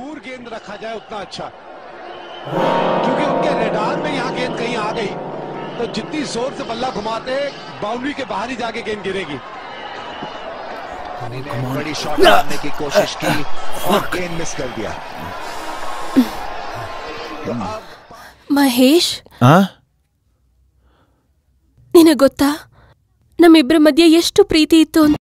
दूर गेंद रखा जाए उतना अच्छा क्योंकि उनके रेडार में यहाँ गेंद कहीं आ गई तो जितनी जोर से बल्ला घुमाते बाउंड्री के बाहर ही जाके गेंद गिरेगी बड़ी शॉट मारने की कोशिश की और गेंद मिस कर दिया ಮಹೇಶ್ ಆ ನಿನಗ್ ಗೊತ್ತಾ ನಮ್ಮಿಬ್ಬರ ಮಧ್ಯೆ ಎಷ್ಟು ಪ್ರೀತಿ ಇತ್ತು ಅಂತ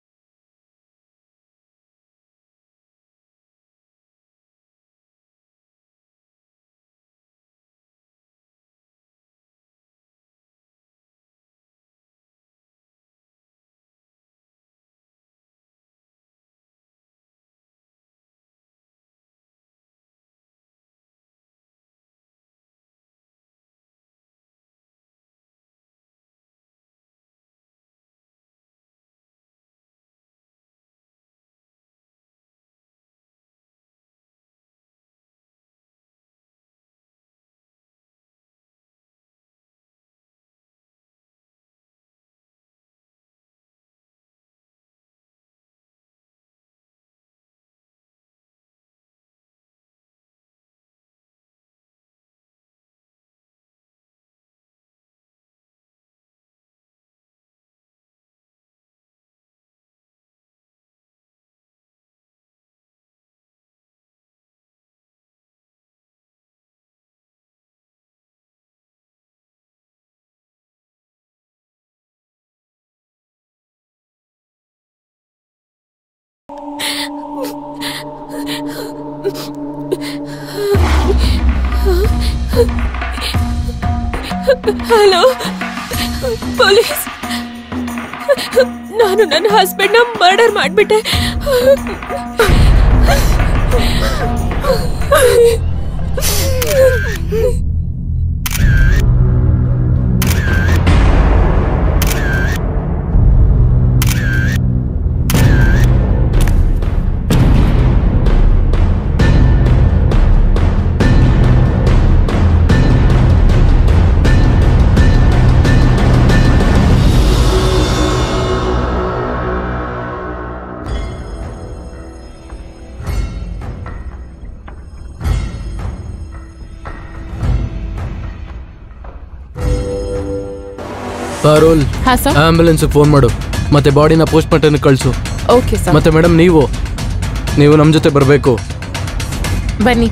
ಹಲೋ ಪೊಲೀಸ್ ನಾನು ನನ್ನ ಹಸ್ಬೆಂಡ್ನ ಮರ್ಡರ್ ಮಾಡಿಬಿಟ್ಟೆ ಪಾರೋಲ್ ಹಾ ಸರ್ ಆಂಬ್ಯುಲೆನ್ಸ್ ಫೋನ್ ಮಾಡು ಮತ್ತೆ ಬಾಡಿನ ಪೋಸ್ಟ್ ಮಾರ್ಟಮ್ ಕಳಿಸು ಓಕೆ ಸರ್ ಮತ್ತೆ ಮೇಡಮ್ ನೀವು ನೀವು ನಮ್ಮ ಜೊತೆ ಬರಬೇಕು ಬನ್ನಿ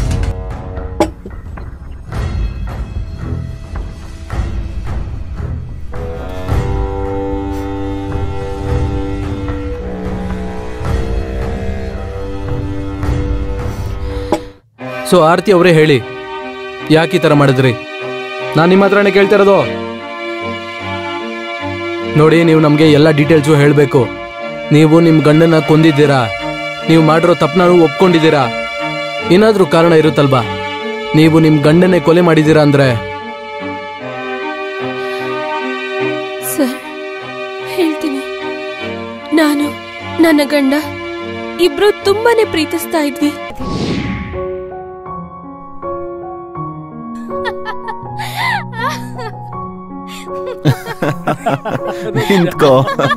ಸೊ ಆರತಿ ಅವರೇ ಹೇಳಿ ಯಾಕೆ ಈ ಥರ ಮಾಡಿದ್ರಿ ನಾನು ನಿಮ್ಮ ಹತ್ರನೇ ಕೇಳ್ತಾ ಇರೋದು ನೋಡಿ ನೀವು ನಮಗೆ ಎಲ್ಲ ಡೀಟೇಲ್ಸು ಹೇಳಬೇಕು ನೀವು ನಿಮ್ಮ ಗಂಡನ ಕೊಂದಿದ್ದೀರಾ ನೀವು ಮಾಡಿರೋ ತಪ್ಪನ್ನ ಒಪ್ಕೊಂಡಿದ್ದೀರಾ ಏನಾದರೂ ಕಾರಣ ಇರುತ್ತಲ್ವಾ ನೀವು ನಿಮ್ಮ ಗಂಡನೇ ಕೊಲೆ ಮಾಡಿದ್ದೀರಾ ಅಂದ್ರೆ ಸರ್ ಹೇಳ್ತೀನಿ ನಾನು ನನ್ನ ಗಂಡ ಇಬ್ರು ತುಂಬಾನೇ ಪ್ರೀತಿಸ್ತಾ ಇದ್ವಿ ನಿಂತ್ಕೋ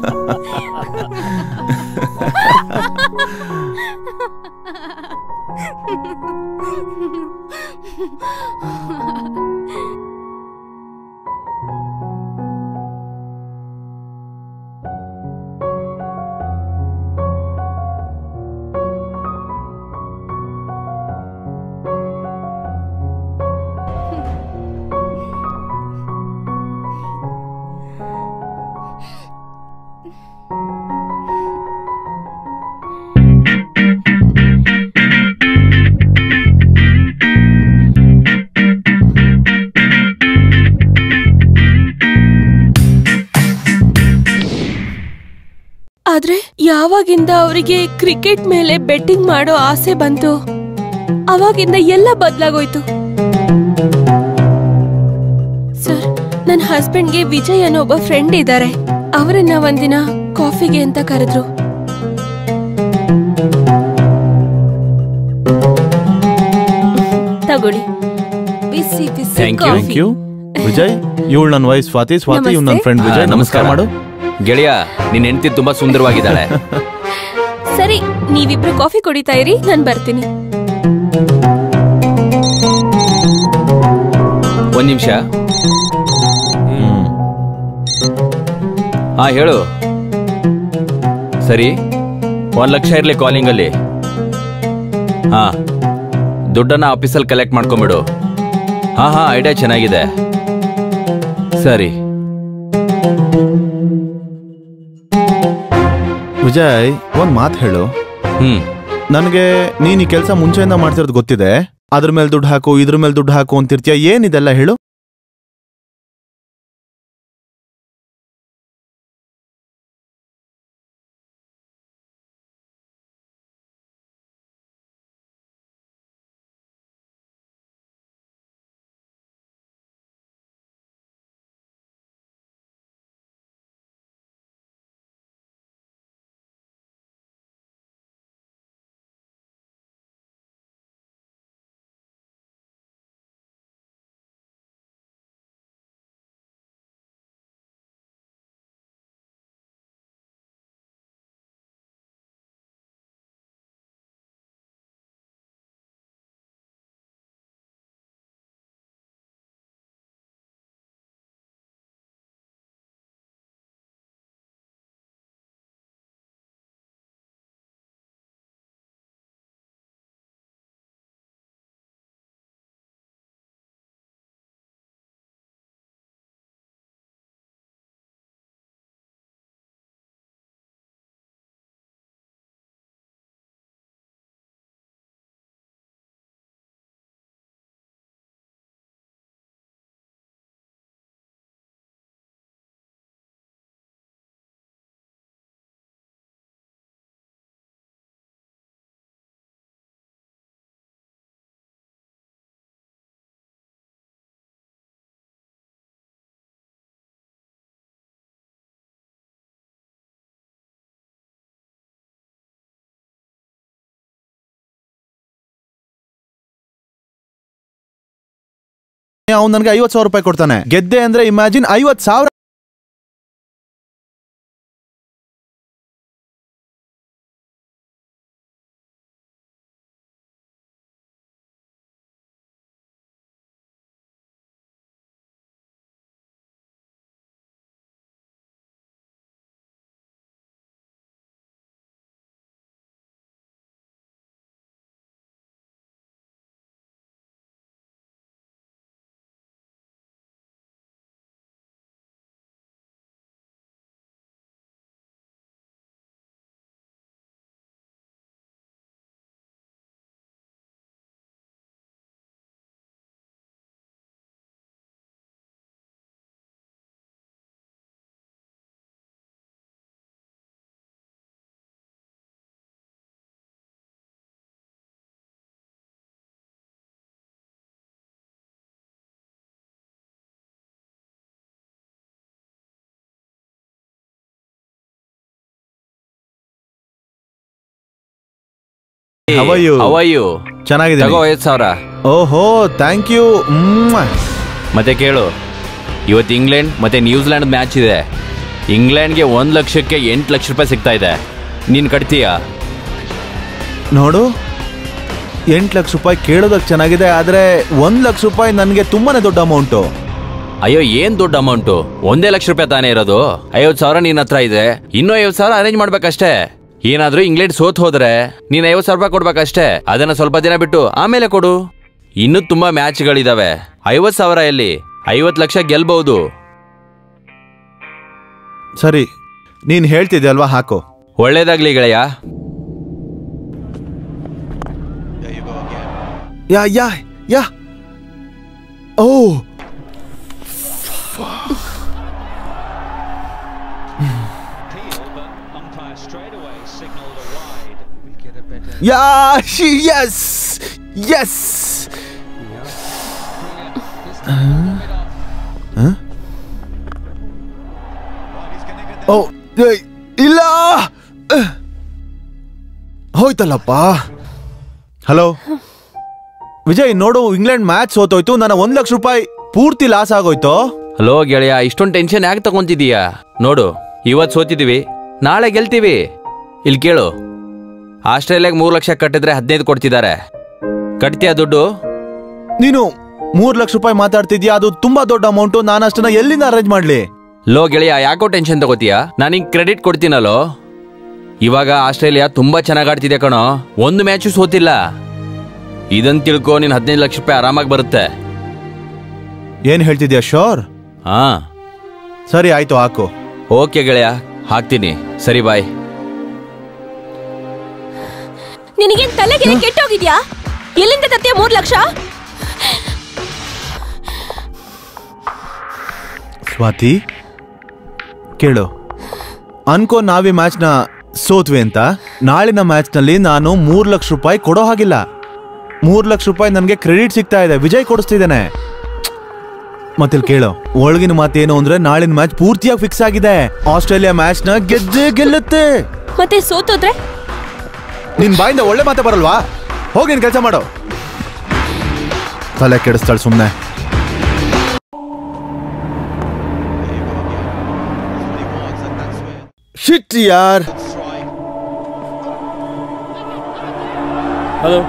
ಆದ್ರೆ ಯಾವಾಗಿಂದ ಅವರಿಗೆ ಕ್ರಿಕೆಟ್ ಮೇಲೆ ಬೆಟ್ಟಿಂಗ್ ಮಾಡೋ ಆಸೆ ಬಂತು ಅವಾಗಿಂದ ಎಲ್ಲ ಬದಲಾಗೋಯ್ತು ಸರ್ ನನ್ನ ಹಸ್ಬೆಂಡ್ಗೆ ವಿಜಯ್ ಅನ್ನೋ ಒಬ್ಬ ಫ್ರೆಂಡ್ ಇದ್ದಾರೆ ಅವರನ್ನ ಒಂದಿನ ಕಾಫಿಗೆ ಅಂತ ಕರೆದ್ರು ತಗೊಳ್ಳಿ ಬಿಸಿ ಬಿಸಿ ಥ್ಯಾಂಕ್ ಕಾಫಿ ಯು ವಿಜಯ್ ಇವಳು ನನ್ನ ವೈಫ್ ಸ್ವಾತಿ ಸ್ವಾತಿ ಇವ್ ನನ್ನ ನಮಸ್ತೆ. ಫ್ರೆಂಡ್ ವಿಜಯ್ ಆ, ನಮಸ್ಕಾರ ನಮಸ್ಕಾರ. ಮಾಡು ಗೆಳೆಯ ನಿನ್ ಹೆಂಡತಿ ತುಂಬಾ ಸುಂದರವಾಗಿದ್ದಾಳೆ ಸರಿ ನೀವಿಬ್ರು ಕಾಫಿ ಕುಡಿತಾ ಇರಿ ನಾನ್ ಬರ್ತೀನಿ ಒಂದ್ ನಿಮಿಷ ಹಾ ಹೇಳು ಸರಿ ಒಂದ್ ಲಕ್ಷ ಇರ್ಲಿ ಕಾಲಿಂಗ್ ಅಲ್ಲಿ ಹಾ ದುಡ್ಡನ್ನ ಆಫೀಸಲ್ಲಿ ಕಲೆಕ್ಟ್ ಮಾಡ್ಕೊಂಬಿಡು ಹಾ ಹಾ ಐಡಿಯಾ ಚೆನ್ನಾಗಿದೆ ಸರಿ ವಿಜಯ್ ಒಂದ್ ಮಾತು ಹೇಳು ಹ್ಮ್ ನನಗೆ ನೀನ್ ಈ ಕೆಲಸ ಮುಂಚೆಯಿಂದ ಮಾಡ್ತಿರೋದು ಗೊತ್ತಿದೆ ಅದ್ರ ಮೇಲೆ ದುಡ್ಡು ಹಾಕು ಇದ್ರ ಮೇಲೆ ದುಡ್ಡು ಹಾಕು ಅಂತಿರ್ತೀಯ ಏನಿದೆಲ್ಲ ಹೇಳು ಅವ್ನು ನನಗೆ ಐವತ್ತು ಸಾವಿರ ರೂಪಾಯಿ ಕೊಡ್ತಾನೆ ಗೆದ್ದೆ ಅಂದ್ರೆ ಇಮ್ಯಾಜಿನ್ ಐವತ್ತು ಸಾವಿರ How are you? How are you? ಚೆನ್ನಾಗಿದೆ ತಗೋ ಐದು ಸಾವಿರ ಓಹೋ ಥ್ಯಾಂಕ್ ಯು ಮತ್ತೆ ಕೇಳು ಇವತ್ತು ಇಂಗ್ಲೆಂಡ್ ಮತ್ತೆ ನ್ಯೂಜಿಲೆಂಡ್ ಮ್ಯಾಚ್ ಇದೆ ಇಂಗ್ಲೆಂಡ್ಗೆ ಒಂದು ಲಕ್ಷಕ್ಕೆ ಎಂಟು ಲಕ್ಷ ರೂಪಾಯಿ ಸಿಗ್ತಾ ಇದೆ ನೀನು ಕಟ್ತೀಯಾ ನೋಡು ಎಂಟು ಲಕ್ಷ ರೂಪಾಯಿ ಕೇಳೋದಕ್ಕೆ ಚೆನ್ನಾಗಿದೆ ಆದ್ರೆ ಒಂದ್ ಲಕ್ಷ ರೂಪಾಯಿ ನನಗೆ ತುಂಬಾನೇ ದೊಡ್ಡ ಅಮೌಂಟು ಅಯ್ಯೋ ಏನ್ ದೊಡ್ಡ ಅಮೌಂಟು ಒಂದೇ ಲಕ್ಷ ರೂಪಾಯಿ ತಾನೇ ಇರೋದು ಐವತ್ತು ಸಾವಿರ ನಿನ್ನ ಹತ್ರ ಇದೆ ಇನ್ನೂ ಐವತ್ತು ಸಾವಿರ ಅರೇಂಜ್ ಮಾಡ್ಬೇಕಷ್ಟೇ ಏನಾದ್ರೂ ಇಂಗ್ಲೆಂಡ್ ಸೋತ್ ಹೋದ್ರೆ ನೀನ್ ಐವತ್ತು ಸಾವಿರ ರೂಪಾಯಿ ಕೊಡ್ಬೇಕಷ್ಟೇ ಅದನ್ನ ಸ್ವಲ್ಪ ದಿನ ಬಿಟ್ಟು ಆಮೇಲೆ ಕೊಡು ಇನ್ನೂ ತುಂಬಾ ಮ್ಯಾಚ್ಗಳಿದಾವೆ ಐವತ್ತು ಸಾವಿರ ಎಲ್ಲಿ ಐವತ್ತು ಲಕ್ಷ ಗೆಲ್ಬಹುದು ಸರಿ ನೀನ್ ಹೇಳ್ತಿದ್ದೆ ಅಲ್ವಾ ಹಾಕು ಒಳ್ಳೇದಾಗ್ಲಿ ಗೆಳೆಯ ಯಾ ಯಾ ಯಾ ಓ ಯಾ ಎಸ್ ಎಸ್ ಓ ಏಯ್, ಇಲ್ಲ ಅಹ್. ಹೋಯ್ತಲ್ಲಪ್ಪ ಹಲೋ ವಿಜಯ್ ನೋಡು ಇಂಗ್ಲೆಂಡ್ ಮ್ಯಾಚ್ ಸೋತೋಯ್ತು ನನ್ನ ಒಂದ್ ಲಕ್ಷ ರೂಪಾಯಿ ಪೂರ್ತಿ ಲಾಸ್ ಆಗೋಯ್ತು ಹಲೋ ಗೆಳೆಯ ಇಷ್ಟೊಂದು ಟೆನ್ಷನ್ ಯಾಕೆ ತಗೊಂತಿದೀಯಾ ನೋಡು ಇವತ್ತು ಸೋತಿದೀವಿ ನಾಳೆ ಗೆಲ್ತೀವಿ ಇಲ್ಲಿ ಕೇಳು ಆಸ್ಟ್ರೇಲಿಯಾಗ ಮೂರು ಲಕ್ಷ ಕಟ್ಟಿದ್ರೆ ಹದಿನೈದು ಕೊಡ್ತಿದ್ದಾರೆ ಕಟ್ತೀಯಾ ದುಡ್ಡು ನೀನು ಮೂರ್ ಲಕ್ಷ ರೂಪಾಯಿ ಮಾತಾಡ್ತಿದ್ಯಾ ಅದು ತುಂಬಾ ದೊಡ್ಡ ಅಮೌಂಟು ನಾನು ಅಷ್ಟನ್ನ ಎಲ್ಲಿಂದ ಅರೇಂಜ್ ಮಾಡ್ಲಿ ಲೋ ಗೆಳೆಯ ಯಾಕೋ ಟೆನ್ಷನ್ ತಗೋತೀಯಾ ನಾನು ಹಿಂಗೆ ಕ್ರೆಡಿಟ್ ಕೊಡ್ತೀನಲ್ಲೋ ಇವಾಗ ಆಸ್ಟ್ರೇಲಿಯಾ ತುಂಬಾ ಚೆನ್ನಾಗಿ ಆಡ್ತಿದೆ ಕಣೋ ಒಂದು ಮ್ಯಾಚು ಸೋತಿಲ್ಲ ಇದನ್ ತಿಳ್ಕೊ ನೀನ್ ಹದಿನೈದು ಲಕ್ಷ ರೂಪಾಯಿ ಆರಾಮಾಗಿ ಬರುತ್ತೆ ಏನ್ ಹೇಳ್ತಿದ್ಯಾ ಶೋರ್ ಹಾ ಸರಿ ಆಯ್ತು ಹಾಕು ಓಕೆ ಗೆಳೆಯ ಹಾಕ್ತೀನಿ ಸರಿ ಬಾಯ್ ನಿನಗೇನ್ ತಲೆಗೆ ಕೆಟ್ಟೋಗಿದ್ಯಾ ಎಲ್ಲಿಂದ ತರ್ತೀಯ ಮೂರ್ ಲಕ್ಷ ಸ್ವಾತಿ ಕೇಳು ಅನ್ಕೋ ನಾವೀ ಮ್ಯಾಚ್ನ ಸೋತ್ವಿ ಅಂತ ನಾಳಿನ ಮ್ಯಾಚ್ನಲ್ಲಿ ನಾನು ಮೂರು ಲಕ್ಷ ರೂಪಾಯಿ ಕೊಡೋ ಹಾಗಿಲ್ಲ ಮೂರು ಲಕ್ಷ ರೂಪಾಯಿ ನನಗೆ ಕ್ರೆಡಿಟ್ ಸಿಗ್ತಾ ಇದೆ ವಿಜಯ್ ಕೊಡಿಸ್ತಿದ್ದಾನೆ ಮತ್ತಿಲ್ ಕೇಳು ಒಳಗಿನ ಮಾತೇನು ಅಂದ್ರೆ ನಾಳಿನ ಮ್ಯಾಚ್ ಪೂರ್ತಿಯಾಗಿ ಫಿಕ್ಸ್ ಆಗಿದೆ ಆಸ್ಟ್ರೇಲಿಯಾ ಮ್ಯಾಚ್ನ ಗೆದ್ದೇ ಗೆಲ್ಲುತ್ತೆ ಮತ್ತೆ ಸೋತೋದ್ರೆ ನಿನ್ ಬಾಯಿಂದ ಒಳ್ಳೆ ಮಾತೆ ಬರಲ್ವಾ ಹೋಗಿ ನಿನ್ ಕೆಲಸ ಮಾಡು ತಲೆ ಕೆಡಿಸ್ತಾಳೆ ಸುಮ್ಮನೆ ಶಿಟ್ ಯಾರ್ ಹಲೋ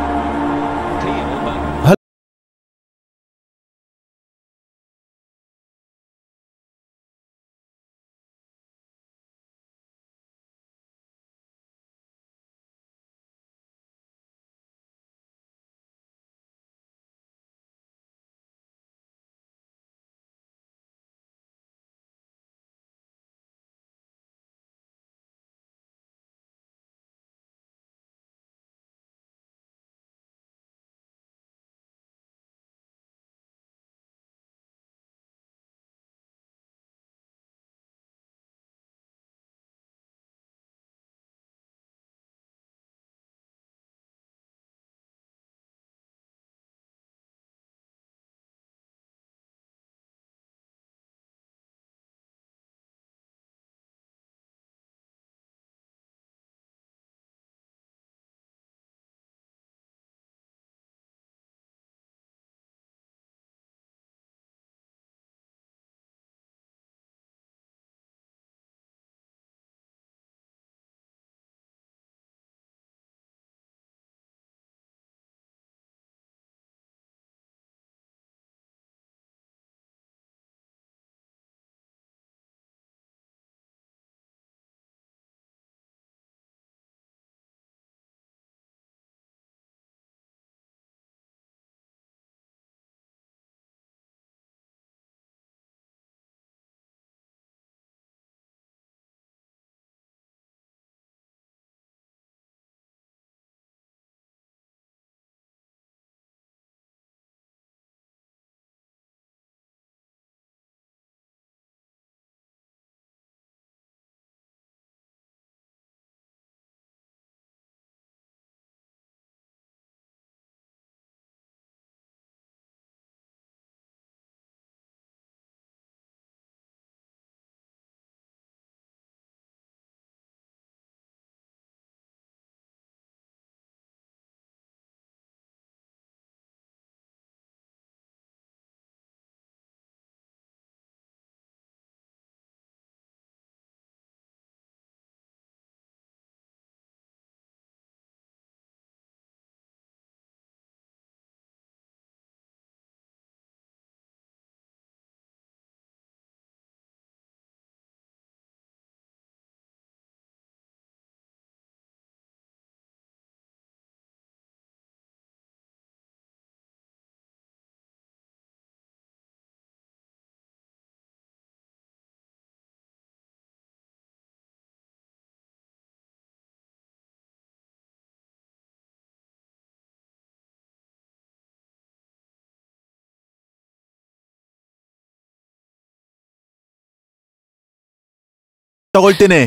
ತಗೊಳ್ತೀನಿ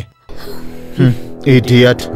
ಇಡಿಯಟ್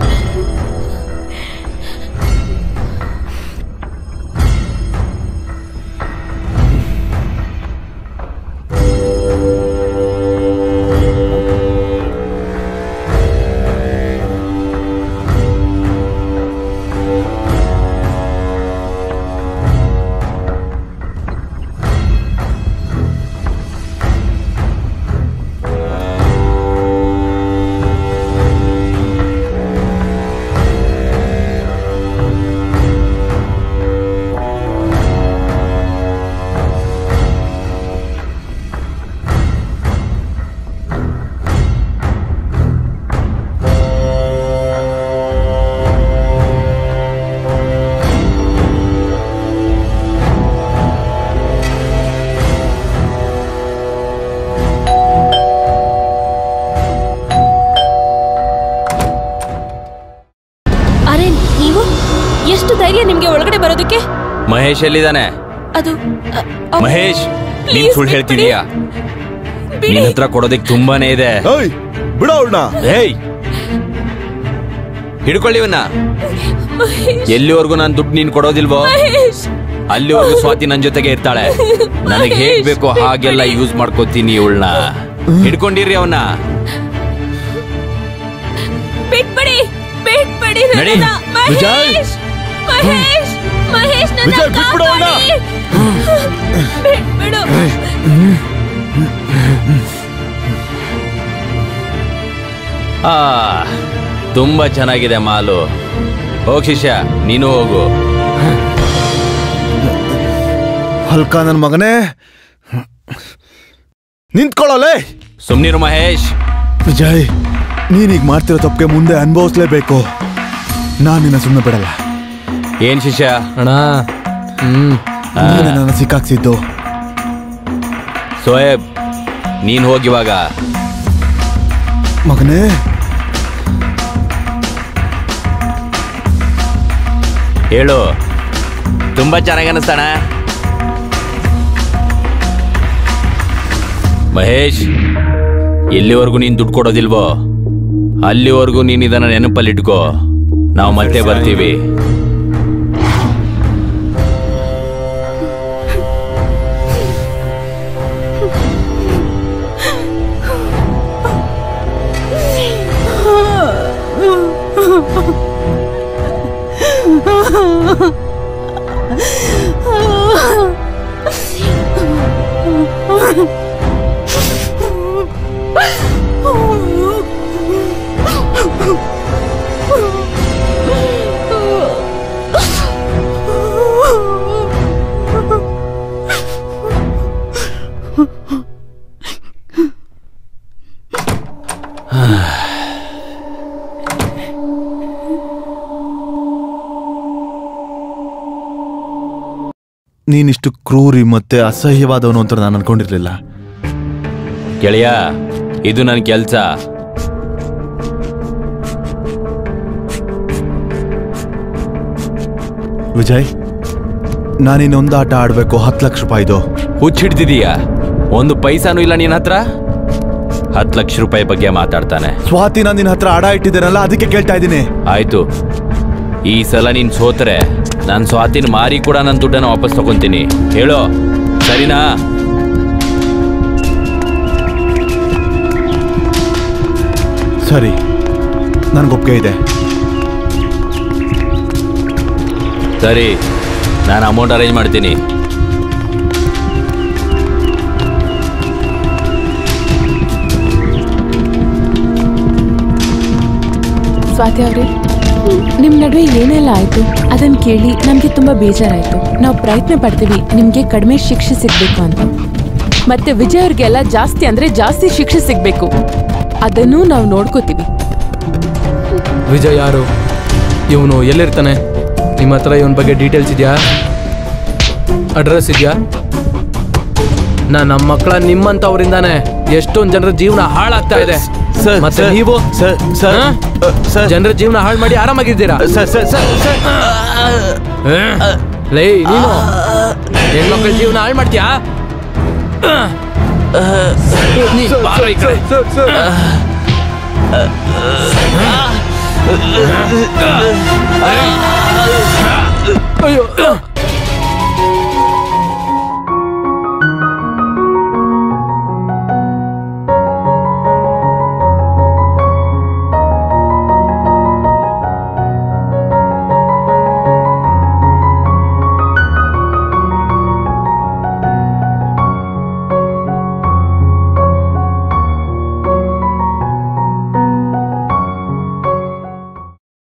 ಇದೆಯಾ ನಿಮ್ಗೆ ಒಳಗಡೆ ಬರೋದಕ್ಕೆ ಮಹೇಶ್ ಎಲ್ಲಿದ್ದಾನೆ ಅದು ಅ, ಅ- ಮಹೇಶ್ ನೀನ್ Please ಸುಳ್ಳು ಬಿಟ್ಬಿಡಿ. ಹೇಳ್ತಿದೀಯಾ ಬಿಡಿ. ನಿನ್ ಹತ್ರ ಕೊಡೋದಕ್ಕೆ ತುಂಬಾನೇ ಇದೆ ಏಯ್ ಬಿಡೋ ಅವ್ಳನ್ನ ಏಯ್ ಹಿಡ್ಕೊಳ್ಳಿ ಇವನ್ನ ಮಹೇಶ್, ಎಲ್ಲಿವರೆಗೂ ನಾನು ದುಡ್ಡು ನೀನ್ ಕೊಡೋದಿಲ್ವೋ ಮಹೇಶ್ ಅಲ್ಲಿವರೆಗೂ ಸ್ವಾತಿ ನನ್ ಜೊತೆಗೆ ಇರ್ತಾಳೆ ನನಗೆ ಹೇಗ್ ಬೇಕೋ ಹಾಗೆಲ್ಲ ಯೂಸ್ ಮಾಡ್ಕೋತೀನಿ ಇವಳನ್ನ ಹಿಡ್ಕೊಂಡಿರಿ ಅವನ್ನ ಬಿಟ್ಬಿಡಿ ಬಿಟ್ಬಿಡಿ ನಡಿ. ನನ್ನನ್ನ. ವಿಜಯ್. ಮಹೇಶ್ ಮಹೇಶ್ ಮಹೇಶ್ ನನ್ನ ವಿಜಯ್, ಬಿಟ್ಬಿಡು ಅವ್ನ. ಕಾಪಾಡಿ. ಬಿಟ್ಬಿಡು ಆ ತುಂಬಾ ಚೆನ್ನಾಗಿದೆ ಮಾಲು ಹೋಗ್ ಶಿಷ್ಯ ನೀನು ಹೋಗು ಹಲ್ಕ ನನ್ ಮಗನೇ ನಿಂತ್ಕೊಳ್ಳಲೇ ಸುಮ್ನಿರು ಮಹೇಶ್ ವಿಜಯ್ ನೀನೀಗ ಮಾಡ್ತಿರೋ ತಪ್ಪಿಗೆ ಮುಂದೆ ಅನುಭವಿಸ್ಲೇಬೇಕು ನಾನು ನಿನ್ನ ಸುಮ್ಮನೆ ಬಿಡಲ್ಲ ಏನ್ ಶಿಷ್ಯ ಅಣ್ಣ ಹ್ಮ್ ನೀನೆ ನನ್ನ ಸಿಕ್ಕಾಕ್ಸಿದ್ದು ಸೋಯಬ್ ನೀನ್ ಹೋಗಿವಾಗ ಮಗನೇ ಹೇಳು ತುಂಬಾ ಚೆನ್ನಾಗಿ ಅನಿಸ್ತಾಣ ಮಹೇಶ್ ಎಲ್ಲಿವರೆಗೂ ನೀನ್ ದುಡ್ಡು ಕೊಡೋದಿಲ್ವೋ ಅಲ್ಲಿವರೆಗೂ ನೀನ್ ಇದನ್ನ ನೆನಪಲ್ಲಿಟ್ಕೋ ನಾವು ಮತ್ತೆ ಬರ್ತೀವಿ ನೀನಿಷ್ಟು ಕ್ರೂರಿ ಮತ್ತೆ ಅಸಹ್ಯವಾದವನು ಅಂತ ನಾನು ಅನ್ಕೊಂಡಿರ್ಲಿಲ್ಲ ಗೆಳೆಯ ಇದು ನನ್ನ ಕೆಲ್ಸ ವಿಜಯ್ ನಾನಿನ್ನೊಂದು ಆಟ ಆಡ್ಬೇಕು ಹತ್ತು ಲಕ್ಷ ರೂಪಾಯಿದು ಹುಚ್ಚಿಡ್ತಿದೀಯಾ ಒಂದು ಪೈಸಾನು ಇಲ್ಲ ನಿನ್ನ ಹತ್ರ ಹತ್ತು ಲಕ್ಷ ರೂಪಾಯಿ ಬಗ್ಗೆ ಮಾತಾಡ್ತಾನೆ ಸ್ವಾತಿ ನಾನು ನಿನ್ನ ಹತ್ರ ಆಡ ಇಟ್ಟಿದ್ದೇನಲ್ಲ ಅದಕ್ಕೆ ಕೇಳ್ತಾ ಇದ್ದೀನಿ ಆಯ್ತು ಈ ಸಲ ನೀನ್ ಸೋತ್ರೆ ನಾನು ಸ್ವಾತಿನ ಮಾರಿ ಕೂಡ ನನ್ನ ದುಡ್ಡನ್ನ ವಾಪಸ್ ತಗೊಂತೀನಿ ಹೇಳೋ ಸರಿನಾ ಸರಿ ನನಗೊಪ್ಪಿಗೆ ಇದೆ ಸರಿ ನಾನು ಅಮೌಂಟ್ ಅರೇಂಜ್ ಮಾಡ್ತೀನಿ ಸ್ವಾತಿ ಅವ್ರೆ ನಿಮ್ ನಡುವೆ ಏನೆಲ್ಲ ಆಯ್ತು ಅದನ್ನ ಕೇಳಿ ನಮ್ಗೆ ತುಂಬಾ ಬೇಜಾರಾಯ್ತು ನಾವು ಪ್ರಯತ್ನ ಪಡ್ತೀವಿ ನಿಮ್ಗೆ ಕಡಿಮೆ ಶಿಕ್ಷೆ ಸಿಗ್ಬೇಕು ಅಂತ ಮತ್ತೆ ವಿಜಯ್ ಅವ್ರಿಗೆಲ್ಲ ಜಾಸ್ತಿ ಅಂದ್ರೆ ಜಾಸ್ತಿ ಶಿಕ್ಷೆ ಸಿಗ್ಬೇಕು ಅದನ್ನು ನಾವು ನೋಡ್ಕೋತೀವಿ ವಿಜಯ್ ಯಾರು ಇವನು ಎಲ್ಲಿರ್ತಾನೆ ನಿಮ್ಮ ಹತ್ರ ಇವನ ಬಗ್ಗೆ ಡೀಟೇಲ್ಸ್ ಇದೆಯಾ ಅಡ್ರೆಸ್ ಇದೆಯಾ ನಾ ನಮ್ಮ ಮಕ್ಕಳ ನಿಮ್ಮಂತವರಿಂದಾನೆ ಎಷ್ಟೊಂದ್ ಜನರ ಜೀವನ ಹಾಳಾಗ್ತಾ ಇದೆ ಸರ್, ಮತ್ತೆ ಸರ್, ನೀವು ಸರ್, ಸರ್, ಹಾ? ಅ, ಸರ್. ಜನರ ಜೀವನ ಹಾಳು ಮಾಡಿ ಆರಾಮಾಗಿದ್ದೀರಾ ಸರ್ ಸರ್ ಸರ್ ಸರ್ ಲೇ ನೀನು ಹೆಣ್ಮಕ್ಳ ಜೀವನ ಹಾಳು ಮಾಡ್ತೀಯಾ ನೀ ಬಾರೋ ಈ ಕಡೆ. ಅಯ್ಯೋ